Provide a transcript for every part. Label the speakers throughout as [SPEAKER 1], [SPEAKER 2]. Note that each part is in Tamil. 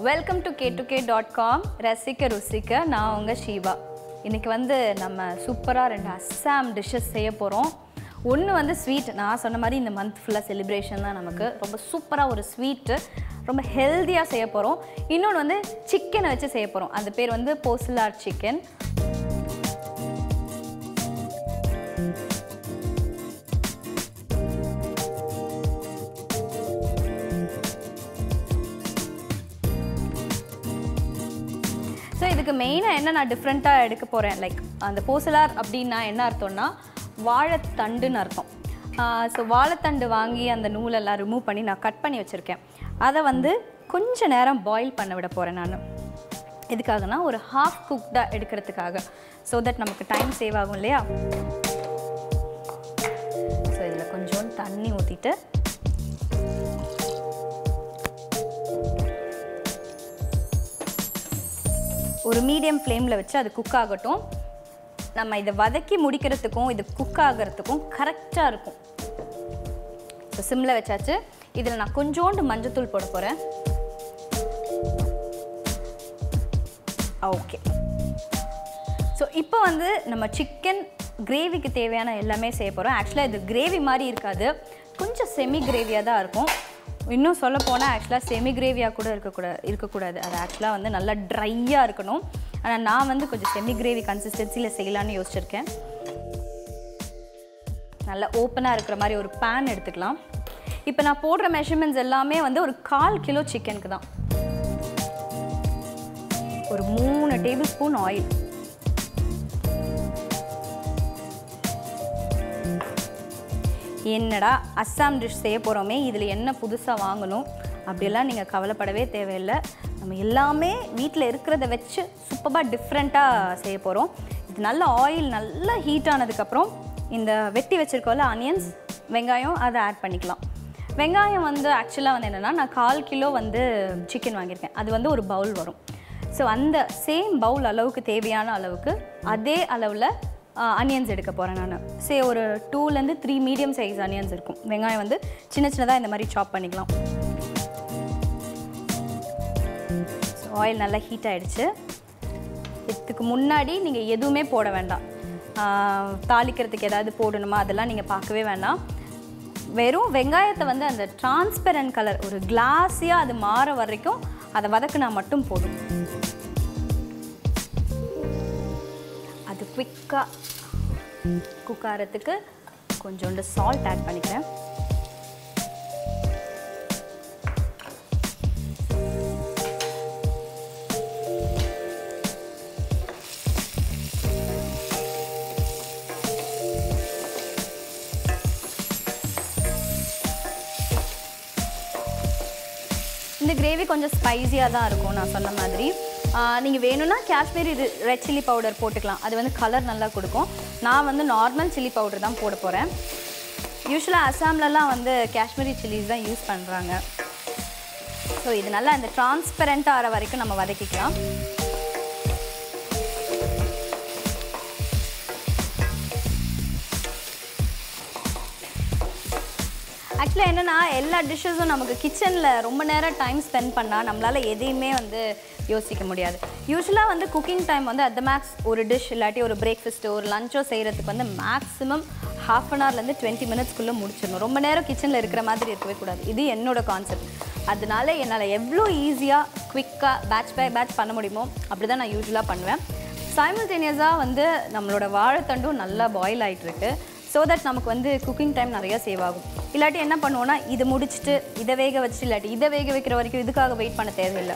[SPEAKER 1] welcome to K to K dot com ரசிக்க ருசிக்க நான் உங்கள் ஷீபா இன்னைக்கு வந்து நம்ம சூப்பராக ரெண்டு அஸ்ஸாம் டிஷ்ஷஸ் செய்ய போகிறோம் ஒன்று வந்து ஸ்வீட் நான் சொன்ன மாதிரி இந்த மந்த் ஃபுல்லாக செலிப்ரேஷன் தான் நமக்கு ரொம்ப சூப்பராக ஒரு ஸ்வீட்டு ரொம்ப ஹெல்த்தியாக செய்ய போகிறோம் இன்னொன்று வந்து சிக்கனை வச்சு செய்ய போகிறோம் அந்த பேர் வந்து போசிலார் சிக்கன் ஸோ இதுக்கு மெயினாக என்ன நான் டிஃப்ரெண்ட்டாக எடுக்க போகிறேன் லைக் அந்த போசலார் அப்படின்னா என்ன அர்த்தம்னா வாழைத்தண்டுன்னு அர்த்தம் ஸோ வாழைத்தண்டு வாங்கி அந்த நூலெல்லாம் ரிமூவ் பண்ணி நான் கட் பண்ணி வச்சுருக்கேன் அதை வந்து கொஞ்ச நேரம் பாயில் பண்ண விட போகிறேன் நான் எதுக்காகனா ஒரு ஹாஃப் குக்டாக எடுக்கிறதுக்காக ஸோ தட் நமக்கு டைம் சேவ் ஆகும் இல்லையா ஸோ இதில் கொஞ்சோண்டு தண்ணி ஊற்றிட்டு ஒரு மீடியம் ஃப்ளேமில் வச்சு அது குக் ஆகட்டும் நம்ம இதை வதக்கி முடிக்கிறதுக்கும் இது குக் ஆகிறதுக்கும் கரெக்டாக இருக்கும் ஸோ சிம்மில் வச்சாச்சு இதில் நான் கொஞ்சோண்டு மஞ்சத்தூள் போட போகிறேன் ஓகே ஸோ இப்போ வந்து நம்ம சிக்கன் கிரேவிக்கு தேவையான எல்லாமே செய்ய போகிறோம் ஆக்சுவலாக இது கிரேவி மாதிரி இருக்காது கொஞ்சம் செமி கிரேவியாக தான் இருக்கும் இன்னும் சொல்ல போனால் ஆக்சுவலாக செமி கிரேவியாக கூட இருக்கக்கூடாது இருக்கக்கூடாது அது ஆக்சுவலாக வந்து நல்லா ட்ரையாக இருக்கணும் ஆனால் நான் வந்து கொஞ்சம் செமி கிரேவி கன்சிஸ்டன்சியில் செய்யலான்னு யோசிச்சிருக்கேன் நல்லா ஓப்பனாக இருக்கிற மாதிரி ஒரு பேன் எடுத்துக்கலாம் இப்போ நான் போடுற மெஷர்மெண்ட்ஸ் எல்லாமே வந்து ஒரு கால் கிலோ சிக்கனுக்கு தான் ஒரு மூணு டேபிள் ஸ்பூன் ஆயில் என்னடா அஸ்ஸாம் டிஷ் செய்ய போகிறோமே இதில் என்ன புதுசாக வாங்கணும் அப்படியெல்லாம் நீங்கள் கவலைப்படவே தேவையில்லை நம்ம எல்லாமே வீட்டில் இருக்கிறத வச்சு சூப்பராக டிஃப்ரெண்ட்டாக செய்ய போகிறோம் இது நல்ல ஆயில் நல்லா ஹீட் ஆனதுக்கப்புறம் இந்த வெட்டி வச்சுருக்கோம்ல ஆனியன்ஸ் வெங்காயம் அதை ஆட் பண்ணிக்கலாம் வெங்காயம் வந்து ஆக்சுவலாக வந்து என்னென்னா நான் கால் கிலோ வந்து சிக்கன் வாங்கியிருக்கேன் அது வந்து ஒரு பவுல் வரும் ஸோ அந்த சேம் பவுல் அளவுக்கு தேவையான அளவுக்கு அதே அளவில் அனியன்ஸ் எடுக்க போகிறேன் நான் சே ஒரு டூலேருந்து த்ரீ மீடியம் சைஸ் அனியன்ஸ் இருக்கும் வெங்காயம் வந்து சின்ன சின்னதாக இந்த மாதிரி சாப் பண்ணிக்கலாம் ஸோ ஆயில் நல்லா ஹீட் ஆகிடுச்சு இதுக்கு முன்னாடி நீங்கள் எதுவுமே போட வேண்டாம் ஆஹ், தாளிக்கிறதுக்கு ஏதாவது போடணுமா அதெல்லாம் நீங்கள் பார்க்கவே வேண்டாம் வெறும் வெங்காயத்தை வந்து அந்த டிரான்ஸ்பெரண்ட் கலர் ஒரு கிளாஸியாக அது மாற வரைக்கும் அதை வதக்குனா மட்டும் போதும் அது குவிக்காக குக் ஆகிறதுக்கு கொஞ்சோண்டு சால்ட் ஆட் பண்ணிக்கிறேன் இந்த கிரேவி கொஞ்சம் ஸ்பைஸியாக தான் இருக்கும் நான் சொன்ன மாதிரி நீங்கள் வேணும்னா காஷ்மீரி ரெட் சில்லி பவுடர் போட்டுக்கலாம் அது வந்து கலர் நல்லா கொடுக்கும் நான் வந்து நார்மல் சில்லி பவுடர் தான் போட போகிறேன் யூஸ்வலாக அஸ்ஸாம்லலாம் வந்து காஷ்மீரி சில்லிஸ் தான் யூஸ் பண்ணுறாங்க ஸோ இது நல்லா இந்த டிரான்ஸ்பெரண்ட்டாக ஆகிற வரைக்கும் நம்ம வதக்கிக்கலாம் ஆக்சுவலாக என்னென்னா எல்லா டிஷ்ஷஸும் நமக்கு கிச்சனில் ரொம்ப நேரம் டைம் ஸ்பெண்ட் பண்ணால் நம்மளால் எதையுமே வந்து யோசிக்க முடியாது யூஸ்வலாக வந்து குக்கிங் டைம் வந்து அட் த மேக்ஸ் ஒரு டிஷ் இல்லாட்டி ஒரு பிரேக்ஃபாஸ்ட்டோ ஒரு லஞ்சோ செய்கிறதுக்கு வந்து மேக்ஸிமம் ஹாஃப் அன் ஹவர்லேருந்து டுவெண்ட்டி மினிட்ஸ்க்குள்ளே முடிச்சிடணும் ரொம்ப நேரம் கிச்சனில் இருக்கிற மாதிரி இருக்கவே கூடாது இது என்னோட கான்செப்ட் அதனால என்னால் எவ்வளோ ஈஸியாக குவிக்காக பேட்ச் பை பேட்ச் பண்ண முடியுமோ அப்படி தான் நான் யூஸ்வலாக பண்ணுவேன் சைமல்டேனியஸாக வந்து நம்மளோட வாழைத்தண்டும் நல்லா பாயில் ஆகிட்டுருக்கு ஸோ தட் நமக்கு வந்து குக்கிங் டைம் நிறைய சேவ் ஆகும் இல்லாட்டி என்ன பண்ணுவோன்னா இதை முடிச்சுட்டு இதை வேக வச்சு இல்லாட்டி இதை வேக வைக்கிற வரைக்கும் இதுக்காக வெயிட் பண்ண தேவையில்லை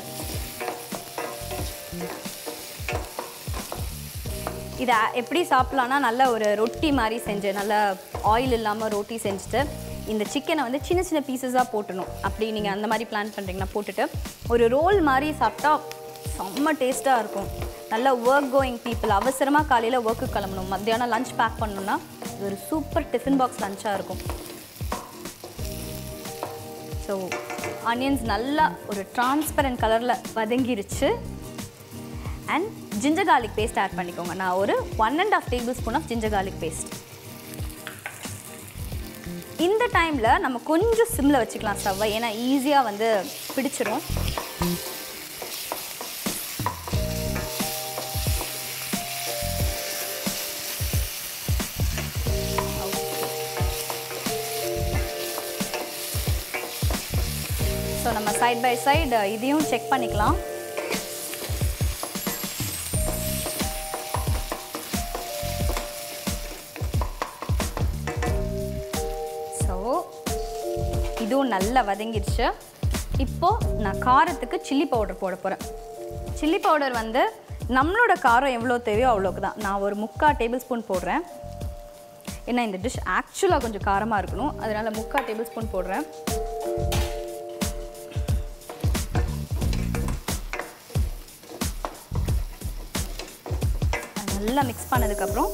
[SPEAKER 1] இதை எப்படி சாப்பிட்லான்னா நல்ல ஒரு ரொட்டி மாதிரி செஞ்சு நல்ல ஆயில் இல்லாமல் ரொட்டி செஞ்சுட்டு இந்த சிக்கனை வந்து சின்ன சின்ன பீசஸாக போட்டணும் அப்படி நீங்கள் அந்த மாதிரி பிளான் பண்ணுறீங்கன்னா போட்டுட்டு ஒரு ரோல் மாதிரி சாப்பிட்டா செம்ம டேஸ்ட்டாக இருக்கும் நல்ல ஒர்க் கோயிங் பீப்புள் அவசரமாக காலையில் ஒர்க்கு கிளம்பணும் மத்தியானம் லஞ்ச் பேக் பண்ணணும்னா இது ஒரு சூப்பர் டிஃபன் பாக்ஸ் லஞ்சாக இருக்கும் ஸோ ஆனியன்ஸ் நல்லா ஒரு டிரான்ஸ்பரண்ட் கலரில் வதங்கிருச்சு and ginger garlic paste add பண்ணிக்கோங்க நான் ஒரு one and half tablespoon of ginger garlic paste இந்த டைமில் நம்ம கொஞ்சம் சிம்மில் வச்சுக்கலாம் ஸ்டவ்வை ஏன்னா ஈஸியாக வந்து பிடிச்சிரும் நம்ம சைட் பை சைடு இதையும் செக் பண்ணிக்கலாம் ஸோ இதுவும் நல்லா வதங்கிடுச்சு இப்போது நான் காரத்துக்கு சில்லி பவுடர் போட போகிறேன் சில்லி பவுடர் வந்து நம்மளோட காரம் எவ்வளோ தேவையோ அவ்வளோக்கு தான் நான் ஒரு முக்கால் டேபிள் ஸ்பூன் போடுறேன் ஏன்னா இந்த டிஷ் ஆக்சுவலாக கொஞ்சம் காரமாக இருக்கணும் அதனால் முக்கால் டேபிள் ஸ்பூன் போடுறேன் அது நல்லா மிக்ஸ் பண்ணதுக்கப்புறம்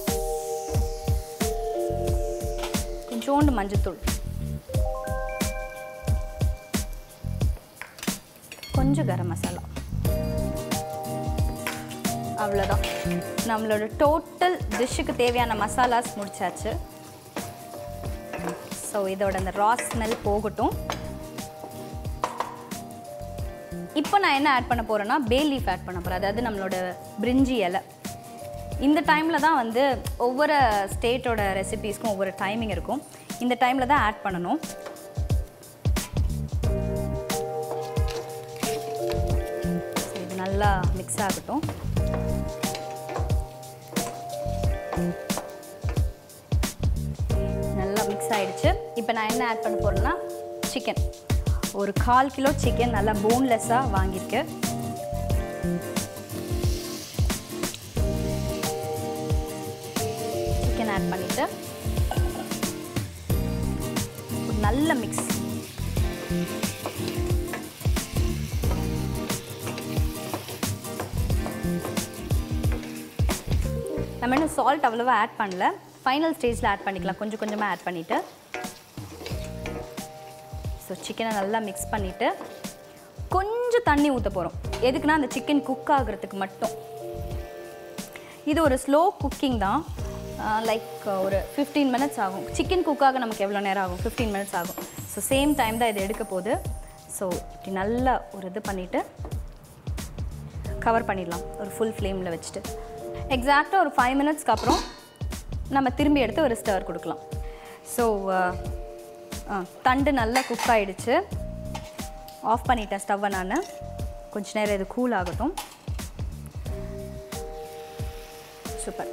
[SPEAKER 1] கொஞ்சோண்டு மஞ்சத்தூள் கொஞ்சம் கரம் மசாலா அவ்வளோதான் நம்மளோட டோட்டல் டிஷ்ஷுக்கு தேவையான மசாலாஸ் முடிச்சாச்சு ஸோ இதோட அந்த ரா ஸ்மெல் போகட்டும் இப்போ நான் என்ன ஆட் பண்ண போகிறேன்னா பே லீஃப் ஆட் பண்ண போகிறேன் அதாவது நம்மளோட பிரிஞ்சி இலை இந்த டைமில் தான் வந்து ஒவ்வொரு ஸ்டேட்டோட ரெசிபீஸ்க்கும் ஒவ்வொரு டைமிங் இருக்கும் இந்த டைமில் தான் ஆட் பண்ணணும் So, இது நல்லா மிக்ஸ் ஆகட்டும் நல்லா மிக்ஸ் ஆயிடுச்சு இப்போ நான் என்ன ஆட் பண்ண போகிறேன்னா சிக்கன் ஒரு கால் கிலோ சிக்கன் நல்லா போன்லெஸ்ஸாக வாங்கியிருக்கேன் சிக்கன் ஆட் பண்ணிவிட்டு ஒரு நல்ல மிக்ஸ் நம்ம இன்னும் சால்ட் அவ்வளோவா ஆட் பண்ணல ஃபைனல் ஸ்டேஜில் ஆட் பண்ணிக்கலாம் கொஞ்சம் கொஞ்சமாக ஆட் பண்ணிவிட்டு ஸோ சிக்கனை நல்லா மிக்ஸ் பண்ணிவிட்டு கொஞ்சம் தண்ணி ஊற்ற போகிறோம் எதுக்குன்னா அந்த சிக்கன் குக் ஆகுறதுக்கு மட்டும் இது ஒரு ஸ்லோ குக்கிங் தான் லைக் ஒரு ஃபிஃப்டீன் மினிட்ஸ் ஆகும் சிக்கன் குக்காக நமக்கு எவ்வளோ நேரம் ஆகும் ஃபிஃப்டீன் மினிட்ஸ் ஆகும் ஸோ சேம் டைம் தான் இது எடுக்க போகுது ஸோ இப்படி நல்லா ஒரு இது பண்ணிவிட்டு கவர் பண்ணிடலாம் ஒரு ஃபுல் ஃப்ளேமில் வச்சுட்டு எக்ஸாக்டாக ஒரு ஃபைவ் மினிட்ஸ்க்கு அப்புறம் நம்ம திரும்பி எடுத்து ஒரு ஸ்டர் கொடுக்கலாம் ஸோ தண்டு நல்லா குக் ஆகிடுச்சு ஆஃப் பண்ணிட்டேன் ஸ்டவ்வை நான் கொஞ்ச நேரம் இது கூல் ஆகட்டும் சூப்பர்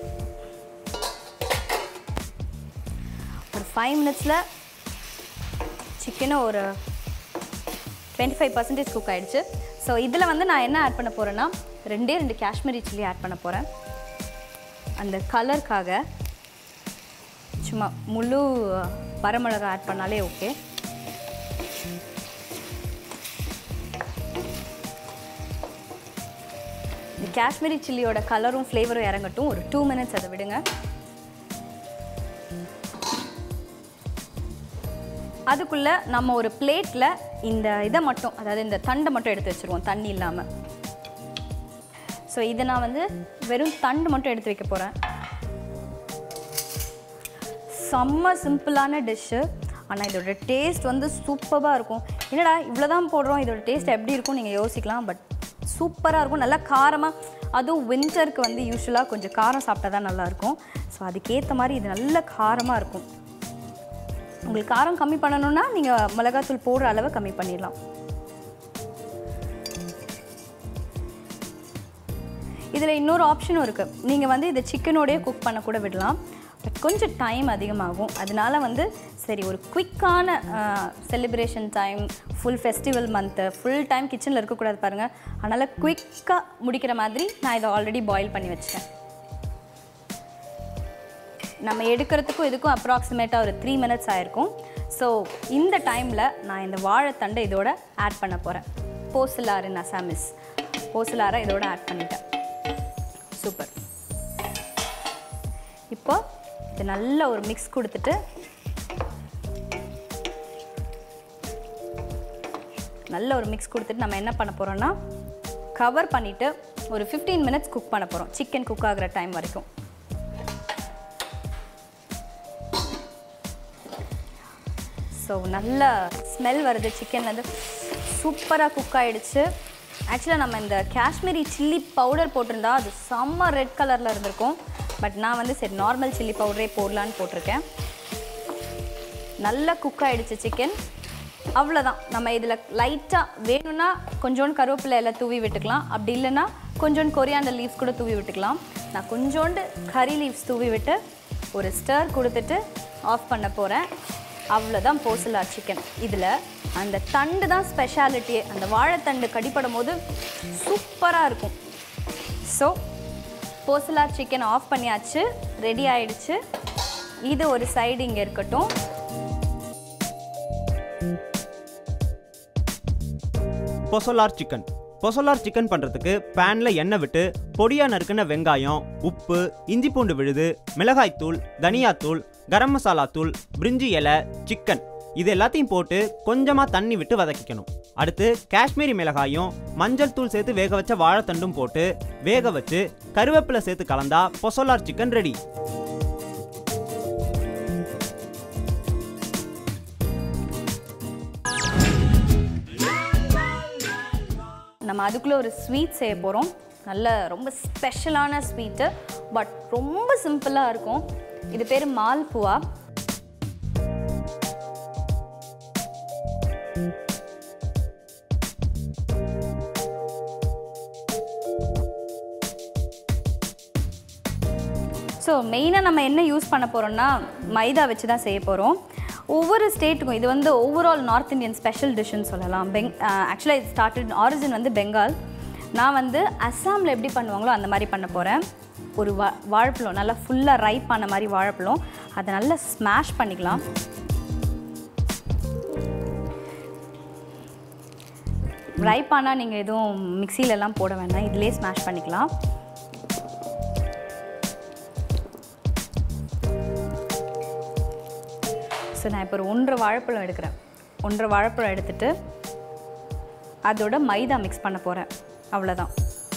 [SPEAKER 1] ஒரு ஃபைவ் மினிட்ஸில் சிக்கனும் ஒரு டுவெண்ட்டி ஃபைவ் பர்சன்டேஜ் குக் ஆகிடுச்சு ஸோ இதில் வந்து நான் என்ன ஆட் பண்ண போகிறேன்னா ரெண்டே ரெண்டு காஷ்மீரி சில்லி ஆட் பண்ண போகிறேன் அந்த கலருக்காக சும்மா முழு வரமிளகா ஆட் பண்ணாலே ஓகே இந்த காஷ்மீரி சில்லியோட கலரும் ஃப்ளேவரும் இறங்கட்டும் ஒரு டூ மினிட்ஸ் அதை விடுங்க அதுக்குள்ளே நம்ம ஒரு பிளேட்டில் இந்த இதை மட்டும் அதாவது இந்த தண்டை மட்டும் எடுத்து வச்சுருவோம் தண்ணி இல்லாமல் ஸோ இதை நான் வந்து வெறும் தண்டு மட்டும் எடுத்து வைக்க போகிறேன் செம்ம சிம்பிளான டிஷ்ஷு ஆனால் இதோட டேஸ்ட் வந்து சூப்பராக இருக்கும் என்னடா இவ்வளோ தான் போடுறோம் இதோட டேஸ்ட் எப்படி இருக்கும் நீங்கள் யோசிக்கலாம் பட் சூப்பராக இருக்கும் நல்லா காரமாக அதுவும் வின்டருக்கு வந்து யூஸ்வலாக கொஞ்சம் காரம் சாப்பிட்டா தான் நல்லாயிருக்கும் ஸோ அதுக்கேற்ற மாதிரி இது நல்ல காரமாக இருக்கும் உங்களுக்கு காரம் கம்மி பண்ணணும்னா நீங்கள் மிளகாத்தூள் போடுற அளவை கம்மி பண்ணிடலாம் இதில் இன்னொரு ஆப்ஷனும் இருக்குது நீங்கள் வந்து இதை சிக்கனோடய குக் பண்ண கூட விடலாம் பட் கொஞ்சம் டைம் அதிகமாகும் அதனால வந்து சரி ஒரு குயிக்கான celebration time full festival month full time கிச்சனில் இருக்கக்கூடாது பாருங்கள் அதனால் குயிக்காக முடிக்கிற மாதிரி நான் இதை ஆல்ரெடி பாயில் பண்ணி வச்சிட்டேன் நம்ம எடுக்கிறதுக்கும் இதுக்கும் அப்ராக்சிமேட்டாக ஒரு த்ரீ மினிட்ஸ் ஆயிருக்கும் ஸோ இந்த டைமில் நான் இந்த வாழைத்தண்டை இதோட ஆட் பண்ண போகிறேன் போசிலார் இன் அசாமிஸ் போசிலாரை இதோட ஆட் பண்ணிட்டேன் சூப்பர் இப்போ இது நல்ல ஒரு மிக்ஸ் கொடுத்துட்டு நல்ல ஒரு மிக்ஸ் கொடுத்துட்டு நம்ம என்ன பண்ண போகிறோம்னா கவர் பண்ணிவிட்டு ஒரு ஃபிஃப்டீன் மினிட்ஸ் குக் பண்ண போகிறோம் சிக்கன் குக் ஆகிற டைம் வரைக்கும் ஸோ நல்ல ஸ்மெல் வருது சிக்கன்லேருந்து சூப்பராக குக் ஆகிடுச்சு ஆக்சுவலாக நம்ம இந்த காஷ்மீரி சில்லி பவுடர் போட்டிருந்தா அது செம்ம ரெட் கலரில் இருந்திருக்கும் பட் நான் வந்து சரி நார்மல் சில்லி பவுடரே போடலான்னு போட்டிருக்கேன் நல்லா குக் ஆகிடுச்சு சிக்கன் அவ்வளோதான் நம்ம இதில் லைட்டாக வேணும்னா கொஞ்சோண்டு கருவேப்பிலை எல்லாம் தூவி விட்டுக்கலாம் அப்படி இல்லைன்னா கொஞ்சோண்டு கொரியாண்டர் லீவ்ஸ் கூட தூவி விட்டுக்கலாம் நான் கொஞ்சோண்டு கறி லீவ்ஸ் தூவி விட்டு ஒரு ஸ்டர் கொடுத்துட்டு ஆஃப் பண்ண போகிறேன் அவ்வளோதான் போசலா சிக்கன் இதில் அந்த தண்டு தான் ஸ்பெஷாலிட்டியே அந்த வாழைத்தண்டு கடிப்படும் போது சூப்பராக இருக்கும் ஸோ போசலா சிக்கன் ஆஃப் பண்ணியாச்சு ரெடி ஆயிடுச்சு இது ஒரு சைடு இங்கே இருக்கட்டும்
[SPEAKER 2] பொசோலார் சிக்கன் பொசோலார் சிக்கன் பண்ணுறதுக்கு பேனில் எண்ணெய் விட்டு பொடியாக நறுக்கின வெங்காயம் உப்பு இஞ்சி பூண்டு விழுது மிளகாய்த்தூள் தனியாத்தூள் கரம் மசாலா தூள் பிரிஞ்சி இலை சிக்கன் இது எல்லாத்தையும் போட்டு கொஞ்சமாக தண்ணி விட்டு வதக்கிக்கணும் அடுத்து காஷ்மீரி மிளகாயும் மஞ்சள் தூள் சேர்த்து வேக வச்ச வாழைத்தண்டும் போட்டு வேக வச்சு கருவேப்பிலை சேர்த்து கலந்தா பொசோலார் சிக்கன் ரெடி
[SPEAKER 1] நம்ம அதுக்குள்ளே ஒரு ஸ்வீட் செய்ய போகிறோம் நல்ல ரொம்ப ஸ்பெஷலான ஸ்வீட்டு பட் ரொம்ப சிம்பிளாக இருக்கும் இது பேர் மால்புவா ஸோ மெயினாக நம்ம என்ன யூஸ் பண்ண போகிறோம்னா மைதா வச்சு தான் செய்ய போகிறோம் ஒவ்வொரு ஸ்டேட்டுக்கும் இது வந்து ஓவரால் நார்த் இந்தியன் ஸ்பெஷல் டிஷ்ஷுன்னு சொல்லலாம் பெங் ஆக்சுவலாக இது ஸ்டார்டட் ஆரிஜின் வந்து பெங்கால் நான் வந்து அஸ்ஸாமில் எப்படி பண்ணுவாங்களோ அந்த மாதிரி பண்ண போகிறேன் ஒரு வா வாழைப்பழம் நல்லா ஃபுல்லாக ரைப் ஆன மாதிரி வாழைப்பழம் அதை நல்லா ஸ்மாஷ் பண்ணிக்கலாம் ரைப் ஆனால் நீங்கள் எதுவும் மிக்சிலெல்லாம் போட வேண்டாம் இதிலே ஸ்மாஷ் பண்ணிக்கலாம் ஸோ நான் இப்போ ஒரு ஒன்றரை வாழைப்பழம் எடுக்கிறேன் ஒன்றரை வாழைப்பழம் எடுத்துட்டு அதோட மைதா மிக்ஸ் பண்ண போகிறேன் அவ்வளோதான்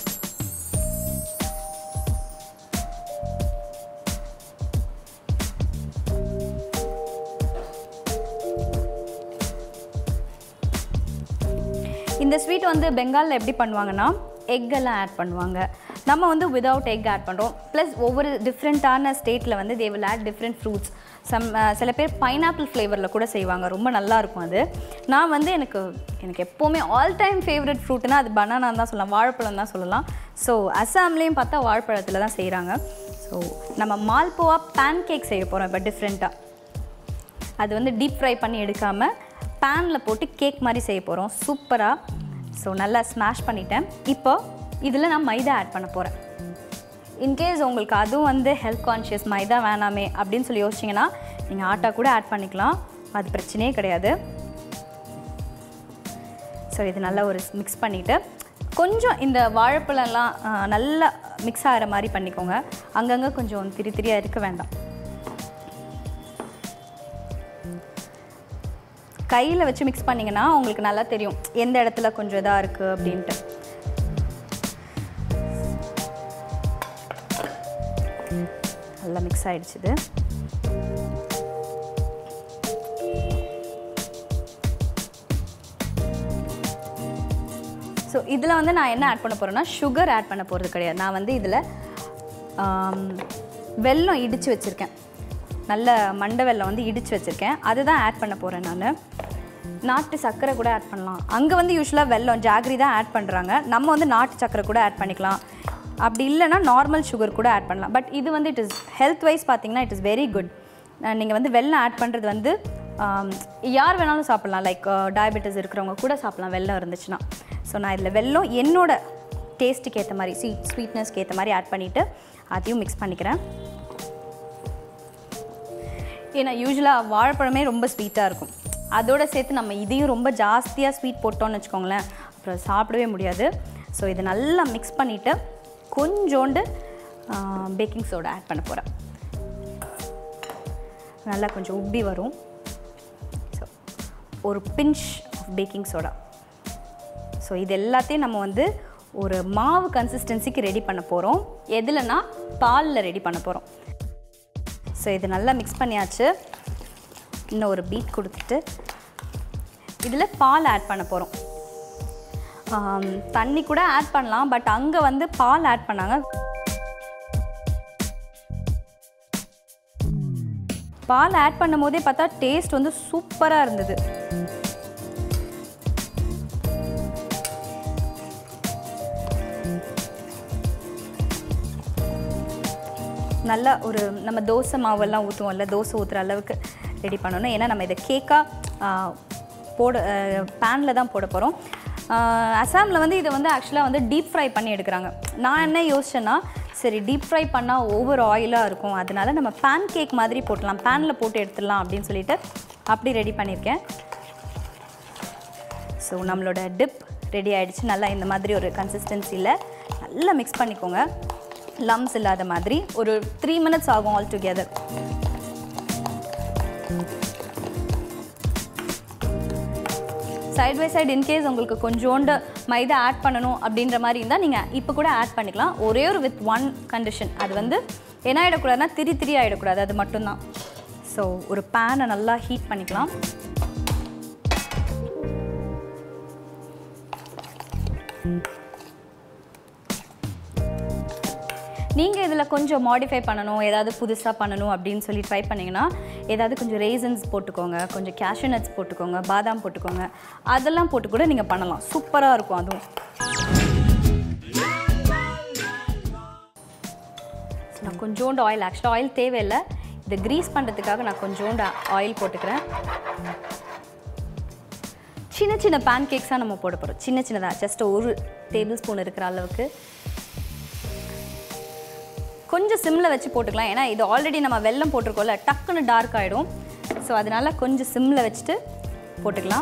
[SPEAKER 1] இந்த ஸ்வீட் வந்து பெங்காலில் எப்படி பண்ணுவாங்கன்னா egg எல்லாம் ஆட் பண்ணுவாங்க நம்ம வந்து விதவுட் எக் ஆட் பண்ணுறோம் ப்ளஸ் ஒவ்வொரு டிஃப்ரெண்ட்டான ஸ்டேட்டில் வந்து they will add different fruits some சில பேர் பைனாப்பிள் ஃப்ளேவரில் கூட செய்வாங்க ரொம்ப நல்லா இருக்கும் அது நான் வந்து எனக்கு எனக்கு எப்போவுமே ஆல் டைம் ஃபேவரட் ஃப்ரூட்னா அது பனானா தான் சொல்லலாம் வாழைப்பழம் தான் சொல்லலாம் ஸோ அஸ்ஸாம்லேயும் பார்த்தா வாழைப்பழத்தில் தான் செய்கிறாங்க ஸோ நம்ம மால்போவா பேன் கேக் செய்ய போகிறோம் இப்போ டிஃப்ரெண்ட்டாக அது வந்து டீப் ஃப்ரை பண்ணி எடுக்காமல் பேனில் போட்டு கேக் மாதிரி செய்ய போகிறோம் சூப்பராக ஸோ நல்லா ஸ்மாஷ் பண்ணிட்டேன் இப்போ இதில் நான் மைதா ஆட் பண்ண போகிறேன் இன்கேஸ் உங்களுக்கு அதுவும் வந்து ஹெல்த் கான்ஷியஸ் மைதா வேணாமே அப்படின்னு சொல்லி யோசிச்சிங்கன்னா நீங்கள் ஆட்டா கூட ஆட் பண்ணிக்கலாம் அது பிரச்சனையே கிடையாது ஸோ இது நல்லா ஒரு மிக்ஸ் பண்ணிவிட்டு கொஞ்சம் இந்த வாழைப்பழம்லாம் ஆ, நல்லா மிக்ஸ் ஆகிற மாதிரி பண்ணிக்கோங்க அங்கங்கே கொஞ்சம் திரி திரியாக இருக்க வேண்டாம் கையில் வச்சு மிக்ஸ் பண்ணிங்கன்னா உங்களுக்கு நல்லா தெரியும் எந்த இடத்துல கொஞ்சம் இதாக இருக்குது அப்படின்ட்டு நல்லா மிக்ஸ் ஆயிடுச்சு இது ஸோ இதில் வந்து நான் என்ன ஆட் பண்ண போகிறேன்னா சுகர் ஆட் பண்ண போகிறது கிடையாது நான் வந்து இதில் வெல்லம் இடித்து வச்சுருக்கேன் நல்ல மண்டை வெல்லம் வந்து இடித்து வச்சுருக்கேன் அதுதான் ஆட் பண்ண போகிறேன் நான் நாட்டு சர்க்கரை கூட ஆட் பண்ணலாம் அங்கே வந்து யூஸ்வலாக வெல்லம் ஜாகரி தான் ஆட் பண்ணுறாங்க நம்ம வந்து நாட்டு சர்க்கரை கூட ஆட் பண்ணிக்கலாம் அப்படி இல்லைன்னா நார்மல் சுகர் கூட ஆட் பண்ணலாம் பட் இது வந்து இட் இஸ் ஹெல்த் வைஸ் பார்த்தீங்கன்னா இட் இஸ் வெரி குட் நீங்கள் வந்து வெல்லம் ஆட் பண்ணுறது வந்து ஆம், யார் வேணாலும் சாப்பிட்லாம் லைக் டயபெட்டிஸ் இருக்கிறவங்க கூட சாப்பிட்லாம் வெல்லம் இருந்துச்சுன்னா ஸோ நான் இதில் வெல்லம் என்னோட டேஸ்ட்டுக்கு ஏற்ற மாதிரி ஸ்வீட் ஸ்வீட்னஸ்க்கு ஏற்ற மாதிரி ஆட் பண்ணிவிட்டு அதையும் மிக்ஸ் பண்ணிக்கிறேன் ஏன்னா யூஸ்வலாக வாழைப்பழமே ரொம்ப ஸ்வீட்டாக இருக்கும் அதோட சேர்த்து நம்ம இதையும் ரொம்ப ஜாஸ்தியாக ஸ்வீட் போட்டோம்னு வச்சுக்கோங்களேன் அப்புறம் சாப்பிடவே முடியாது ஸோ இதை நல்லா மிக்ஸ் பண்ணிவிட்டு கொஞ்சோண்டு பேக்கிங் சோடா ஆட் பண்ண போகிறேன் நல்லா கொஞ்சம் உப்பி வரும் ஸோ ஒரு pinch of baking soda so இது எல்லாத்தையும் நம்ம வந்து ஒரு மாவு கன்சிஸ்டன்சிக்கு ரெடி பண்ண போகிறோம் எதுலனா பாலில் ரெடி பண்ண போகிறோம் ஸோ இது நல்லா மிக்ஸ் பண்ணியாச்சு இன்னும் ஒரு பீட் கொடுத்துட்டு இதில் பால் ஆட் பண்ண போகிறோம் தண்ணி கூட ஆட் பண்ணலாம் பட் அங்கே வந்து பால் ஆட் பண்ணாங்க பால் ஆட் பண்ணும் போதே பார்த்தா டேஸ்ட் வந்து சூப்பராக இருந்தது நல்லா ஒரு நம்ம தோசை மாவெல்லாம் ஊற்றுவோம்ல தோசை ஊற்றுற அளவுக்கு ரெடி பண்ணணும் ஏன்னா நம்ம இதை கேக்காக போட பேனில் தான் போட போகிறோம் அசாமில் வந்து இதை வந்து ஆக்சுவலாக வந்து டீப் ஃப்ரை பண்ணி எடுக்கிறாங்க நான் என்ன யோசிச்சேன்னா சரி டீப் ஃப்ரை பண்ணால் ஓவர் ஆயிலாக இருக்கும் அதனால நம்ம பேன் கேக் மாதிரி போட்டலாம் பேனில் போட்டு எடுத்துடலாம் அப்படின்னு சொல்லிட்டு அப்படி ரெடி பண்ணியிருக்கேன் ஸோ நம்மளோட டிப் ரெடி ஆயிடுச்சு நல்லா இந்த மாதிரி ஒரு கன்சிஸ்டன்சியில் நல்லா மிக்ஸ் பண்ணிக்கோங்க லம்ஸ் இல்லாத மாதிரி ஒரு த்ரீ மினிட்ஸ் ஆகும் all together side by side in case உங்களுக்கு கொஞ்சோண்டு மைதா ஆட் பண்ணணும் அப்படின்ற மாதிரி இருந்தால் நீங்கள் இப்போ கூட ஆட் பண்ணிக்கலாம் ஒரே ஒரு வித் ஒன் கண்டிஷன் அது வந்து என்ன ஆகிடக்கூடாதுன்னா திரி திரி ஆகிடக்கூடாது அது மட்டும்தான் ஸோ ஒரு பேனை நல்லா ஹீட் பண்ணிக்கலாம் நீங்கள் இதில் கொஞ்சம் மாடிஃபை பண்ணணும் ஏதாவது புதுசாக பண்ணணும் அப்படின்னு சொல்லி ட்ரை பண்ணிங்கன்னா ஏதாவது கொஞ்சம் ரேசன்ஸ் போட்டுக்கோங்க கொஞ்சம் cashew nuts போட்டுக்கோங்க பாதாம் போட்டுக்கோங்க அதெல்லாம் போட்டு கூட நீங்கள் பண்ணலாம் சூப்பராக இருக்கும் அதுவும் நான் கொஞ்சோண்டு ஆயில் ஆக்சுவலாக ஆயில் தேவையில்லை இதை க்ரீஸ் பண்ணுறதுக்காக நான் கொஞ்சோண்டு ஆயில் போட்டுக்கிறேன் சின்ன சின்ன பேன் கேக்ஸாக நம்ம போட போகிறோம் சின்ன சின்னதாக ஜஸ்ட் ஒரு டேபிள் ஸ்பூன் இருக்கிற அளவுக்கு கொஞ்சம் சிம்மில் வச்சு போட்டுக்கலாம் ஏன்னா இது ஆல்ரெடி நம்ம வெல்லம் போட்டிருக்கோம்ல டக்குன்னு டார்க் ஆகிடும் ஸோ அதனால கொஞ்சம் சிம்மில் வச்சுட்டு போட்டுக்கலாம்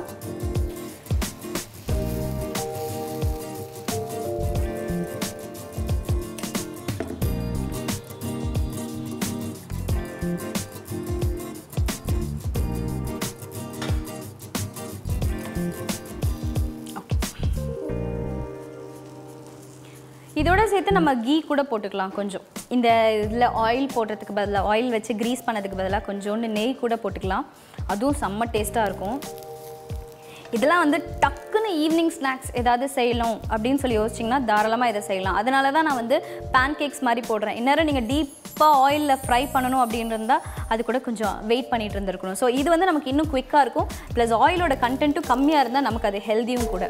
[SPEAKER 1] இதோட சேர்த்து நம்ம கீ கூட போட்டுக்கலாம் கொஞ்சம் இந்த இதில் ஆயில் போடுறதுக்கு பதிலாக ஆயில் வச்சு க்ரீஸ் பண்ணதுக்கு பதிலாக கொஞ்சோண்டு நெய் கூட போட்டுக்கலாம் அதுவும் செம்ம டேஸ்ட்டாக இருக்கும் இதெல்லாம் வந்து டக்குன்னு ஈவினிங் ஸ்நாக்ஸ் ஏதாவது செய்யணும் அப்படின்னு சொல்லி யோசிச்சிங்கன்னா தாராளமாக இதை செய்யலாம் அதனால தான் நான் வந்து பேன் கேக்ஸ் மாதிரி போடுறேன் இந்நேரம் நீங்கள் டீப்பாக ஆயிலில் ஃப்ரை பண்ணணும் அப்படின்னு இருந்தால் அது கூட கொஞ்சம் வெயிட் பண்ணிட்டு இருந்திருக்கணும் ஸோ இது வந்து நமக்கு இன்னும் குயிக்காக இருக்கும் ப்ளஸ் ஆயிலோட கண்டென்ட்டும் கம்மியாக இருந்தால் நமக்கு அது ஹெல்த்தியும் கூட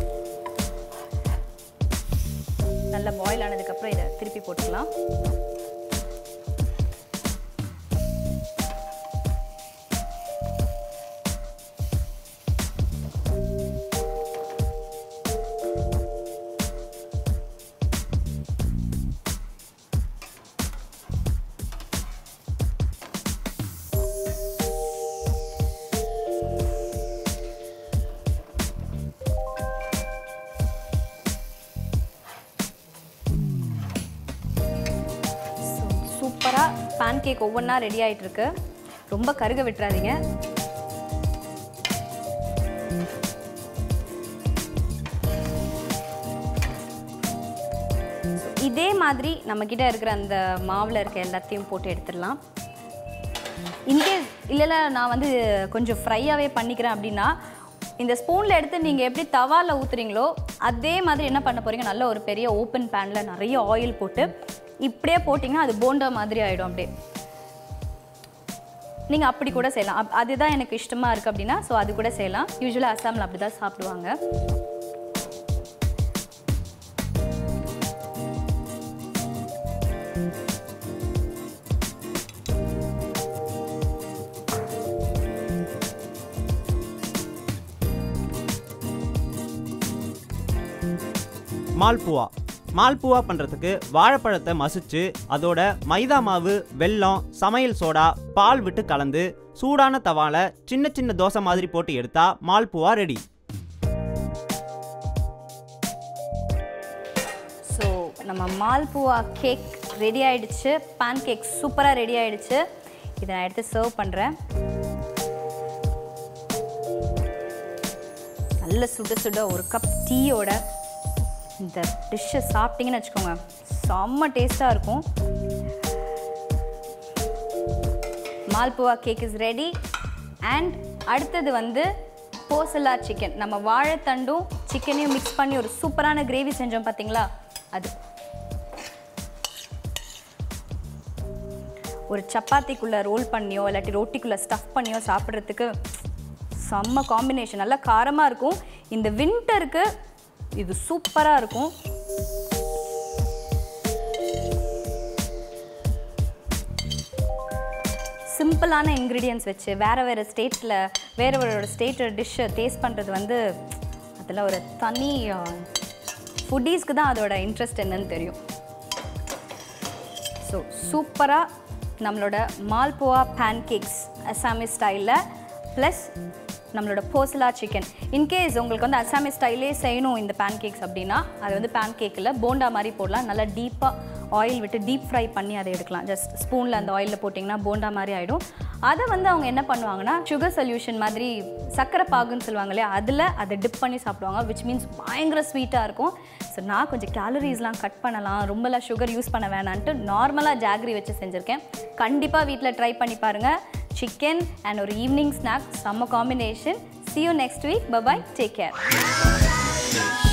[SPEAKER 1] நல்லா பாயில் ஆனதுக்கப்புறம் இதை திருப்பி போட்டுக்கலாம் சூப்பராக பேன் கேக் ஒவ்வொன்றா ரெடி ஆயிட்டு இருக்கு ரொம்ப கருக விட்டுறாதீங்க So, இதே மாதிரி நம்மக்கிட்ட இருக்கிற அந்த மாவில் இருக்க எல்லாத்தையும் போட்டு எடுத்துடலாம் இன்கேஸ் இல்லை இல்லை நான் வந்து கொஞ்சம் ஃப்ரையாகவே பண்ணிக்கிறேன் அப்படின்னா இந்த ஸ்பூனில் எடுத்து நீங்கள் எப்படி தவாவில் ஊற்றுறீங்களோ அதே மாதிரி என்ன பண்ண போகிறீங்க நல்ல ஒரு பெரிய ஓப்பன் பேனில் நிறைய ஆயில் போட்டு இப்படியே போட்டிங்கன்னா அது போண்டா மாதிரி ஆகிடும் அப்படியே நீங்கள் அப்படி கூட செய்யலாம் அப் அதுதான் எனக்கு இஷ்டமாக இருக்குது அப்படின்னா ஸோ அது கூட செய்யலாம் யூஸ்வலாக அஸ்ஸாமில் அப்படி தான் சாப்பிடுவாங்க
[SPEAKER 2] மால்புவா மால்புவா பண்ணுறதுக்கு வாழைப்பழத்தை மசிச்சு அதோட மைதா மாவு வெல்லம் சமையல் சோடா பால் விட்டு கலந்து சூடான தவால சின்ன சின்ன தோசை மாதிரி போட்டு எடுத்தா மால்புவா ரெடி
[SPEAKER 1] ஸோ நம்ம மால்புவா கேக் ரெடி ஆயிடுச்சு பேன் கேக் சூப்பராக ரெடி ஆயிடுச்சு இதை நான் எடுத்து சர்வ் பண்ணுறேன் நல்ல சுட சுட ஒரு கப் டீயோட இந்த டிஷ்ஷை சாப்பிட்டீங்கன்னு வச்சுக்கோங்க செம்ம டேஸ்ட்டாக இருக்கும் malpua cake is ready and அடுத்தது வந்து போசலா சிக்கன் நம்ம வாழைத்தண்டும் சிக்கனையும் மிக்ஸ் பண்ணி ஒரு சூப்பரான கிரேவி செஞ்சோம் பார்த்தீங்களா அது ஒரு சப்பாத்திக்குள்ளே ரோல் பண்ணியோ இல்லாட்டி ரொட்டிக்குள்ளே ஸ்டஃப் பண்ணியோ சாப்பிட்றதுக்கு செம்ம காம்பினேஷன் நல்லா காரமாக இருக்கும் இந்த வின்டருக்கு இது சூப்பராக இருக்கும் சிம்பிளான இன்க்ரீடியன்ஸ் வச்சு வேறு வேறு ஸ்டேட்டில் வேறு வேறு ஸ்டேட்டோட டிஷ்ஷை டேஸ்ட் பண்ணுறது வந்து அதில் ஒரு தனி ஃபுட்டீஸ்க்கு தான் அதோட இன்ட்ரெஸ்ட் என்னன்னு தெரியும் ஸோ சூப்பராக நம்மளோட மால்புவா பேன்கேக்ஸ் அசாமி ஸ்டைலில் ப்ளஸ் நம்மளோட போசலா சிக்கன் இன்கேஸ் உங்களுக்கு வந்து அசாமி ஸ்டைலே செய்யணும் இந்த பேன்கேக்ஸ் அப்படின்னா அது வந்து பேன்கேக்கில் போண்டா மாதிரி போடலாம் நல்லா டீப்பாக ஆயில் விட்டு டீப் ஃப்ரை பண்ணி அதை எடுக்கலாம் ஜஸ்ட் ஸ்பூனில் அந்த ஆயிலில் போட்டிங்கன்னா போண்டா மாதிரி ஆகிடும் அதை வந்து அவங்க என்ன பண்ணுவாங்கன்னா சுகர் சொல்யூஷன் மாதிரி சக்கரை பாகுன்னு சொல்லுவாங்க இல்லையா அதில் அதை டிப் பண்ணி சாப்பிடுவாங்க விச் மீன்ஸ் பயங்கர ஸ்வீட்டாக இருக்கும் ஸோ நான் கொஞ்சம் கேலரிஸ்லாம் கட் பண்ணலாம் ரொம்பலாம் சுகர் யூஸ் பண்ண வேணான்ட்டு நார்மலாக ஜாகரி வச்சு செஞ்சுருக்கேன் கண்டிப்பாக வீட்டில் ட்ரை பண்ணி பாருங்கள் சிக்கன் அண்ட் ஒரு ஈவினிங் ஸ்நாக் செம்ம combination see you next week bye bye take care